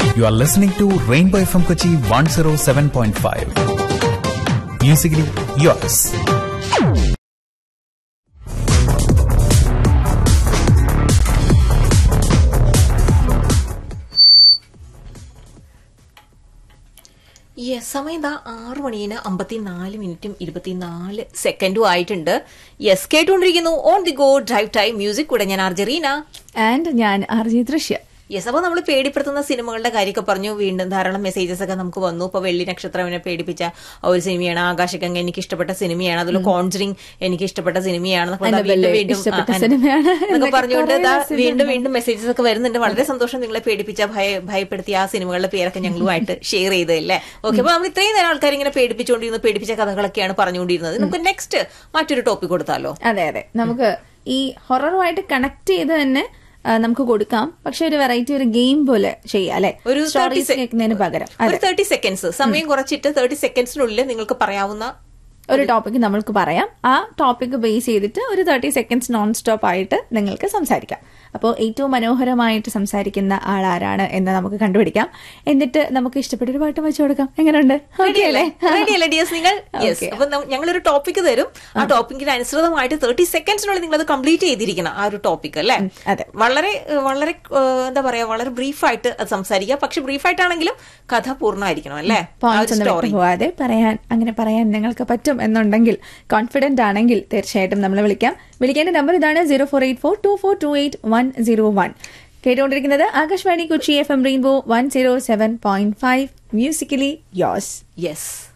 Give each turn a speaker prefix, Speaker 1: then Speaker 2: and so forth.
Speaker 1: You are listening to Rainbow FM Kochi 107.5. Musically yours.
Speaker 2: Yes സമയം ഇതാ ആറ് മണിന് അമ്പത്തിനാല് മിനിറ്റും ഇരുപത്തിനാല് സെക്കൻഡും ആയിട്ടുണ്ട് യെസ് കേട്ടുകൊണ്ടിരിക്കുന്നു on the go drive time music കൂടെ ഞാൻ ആർജറീന
Speaker 3: ആൻഡ് ഞാൻ ആർജി ദൃശ്യ
Speaker 2: യെസ് അപ്പോൾ നമ്മൾ പേടിപ്പെടുത്തുന്ന സിനിമകളുടെ കാര്യമൊക്കെ പറഞ്ഞു വീണ്ടും ധാരാളം മെസ്സേജസ് ഒക്കെ നമുക്ക് വന്നു ഇപ്പോൾ വെള്ളി നക്ഷത്രവിനെ പേടിപ്പിച്ച ആ ഒരു സിനിമയാണ് ആകാശഗംഗ എനിക്ക് ഇഷ്ടപ്പെട്ട സിനിമയാണ് അതുപോലെ കോൺജറിങ് എനിക്ക് ഇഷ്ടപ്പെട്ട സിനിമയാണ് എന്നൊക്കെ പറഞ്ഞാ
Speaker 3: Annabelle
Speaker 2: വീണ്ടും വീണ്ടും
Speaker 3: ഇഷ്ടപ്പെട്ട
Speaker 2: ആ, ആ,
Speaker 3: സിനിമയാണ്
Speaker 2: എന്നൊക്കെ
Speaker 3: എന്നൊക്കെ
Speaker 2: പറഞ്ഞുകൊണ്ട്
Speaker 3: കുറേ
Speaker 2: ഇതാ
Speaker 3: message
Speaker 2: വീണ്ടും
Speaker 3: ഉണ്ട്.
Speaker 2: വീണ്ടും മെസ്സേജസ് ഒക്കെ വരുന്നുണ്ട് വളരെ സന്തോഷം നിങ്ങളെ പേടിപ്പിച്ച ഭയ ഭയപ്പെടുത്തിയ ആ സിനിമകളുടെ പേരൊക്കെ ഞങ്ങളുമായിട്ട് ഷെയർ ചെയ്തല്ലേ ഓക്കെ അപ്പൊ നമ്മൾ ഇത്രയും നേരം ആൾക്കാർ ഇങ്ങനെ പേടിപ്പിച്ചുകൊണ്ടിരുന്നു പേടിപ്പിച്ച കഥകളൊക്കെയാണ് പറഞ്ഞുകൊണ്ടിരുന്നത് നമുക്ക് നെക്സ്റ്റ് മറ്റൊരു ടോപ്പിക് കൊടുത്താലോ
Speaker 3: അതെ അതെ നമുക്ക് ഈ ഹൊററുമായിട്ട് കണക്ട് ചെയ്ത് തന്നെ ആ, നമുക്ക് കൊടുക്കാം പക്ഷെ ഒരു വെറൈറ്റി ഒരു ഗെയിം പോലെ ചെയ്യാം അല്ലെ
Speaker 2: ഒരു
Speaker 3: സ്റ്റോറീസ് കേൾക്കുന്നതിന് പകരം
Speaker 2: ഒരു
Speaker 3: അതെ
Speaker 2: തേർട്ടി സെക്കൻഡ്സ് സമയം കുറച്ചിട്ട് തേർട്ടി സെക്കൻഡ്സിനുള്ളിൽ നിങ്ങൾക്ക് പറയാവുന്ന
Speaker 3: ഒരു ടോപ്പിക് നമ്മൾക്ക് പറയാം ആ ടോപ്പിക് ബേസ് ചെയ്തിട്ട് ഒരു തേർട്ടി സെക്കൻഡ്സ് നോൺ സ്റ്റോപ്പ് ആയിട്ട് നിങ്ങൾക്ക് സംസാരിക്കാം അപ്പോൾ ഏറ്റവും മനോഹരമായിട്ട് സംസാരിക്കുന്ന ആളാരാണ് എന്ന് നമുക്ക് കണ്ടുപിടിക്കാം എന്നിട്ട് നമുക്ക് ഇഷ്ടപ്പെട്ട ഒരു പാട്ട് വെച്ചു കൊടുക്കാം എങ്ങനെയുണ്ട് ഓക്കെ അല്ലേ
Speaker 2: റെഡി അല്ലേ ഡിയസ് നിങ്ങൾ യെസ്
Speaker 3: Okay.
Speaker 2: അപ്പൊ ഞങ്ങളൊരു ടോപ്പിക് തരും ആ ടോപ്പിക്കിന് അനുസൃതമായിട്ട് തേർട്ടി സെക്കൻഡ്സിനുള്ളിൽ നിങ്ങൾ അത് കംപ്ലീറ്റ് ചെയ്തിരിക്കണം ആ ഒരു ടോപ്പിക് അല്ലേ
Speaker 3: അതെ.
Speaker 2: വളരെ ഏഹ്, വളരെ ഏഹ്, എന്താ പറയാ വളരെ ബ്രീഫായിട്ട് അത് സംസാരിക്കുക പക്ഷെ ബ്രീഫായിട്ടാണെങ്കിലും കഥ പൂർണ്ണമായിരിക്കണം അല്ലേ ആ
Speaker 3: പോയിന്റ്സ്
Speaker 2: ഒരു
Speaker 3: ഒന്നും
Speaker 2: സ്റ്റോറി
Speaker 3: വിട്ടു പോവാതെ പറയാൻ അങ്ങനെ പറയാൻ നിങ്ങൾക്ക് പറ്റും എന്നുണ്ടെങ്കിൽ കോൺഫിഡന്റ് ആണെങ്കിൽ തീർച്ചയായിട്ടും നമ്മളെ വിളിക്കാം വിളിക്കേണ്ട നമ്പർ ഇതാണ് zero four eight four two four two eight one zero one കേട്ടുകൊണ്ടിരിക്കുന്നത് Akashvani Kochi F M rainbow one zero seven point five musically yours
Speaker 2: yes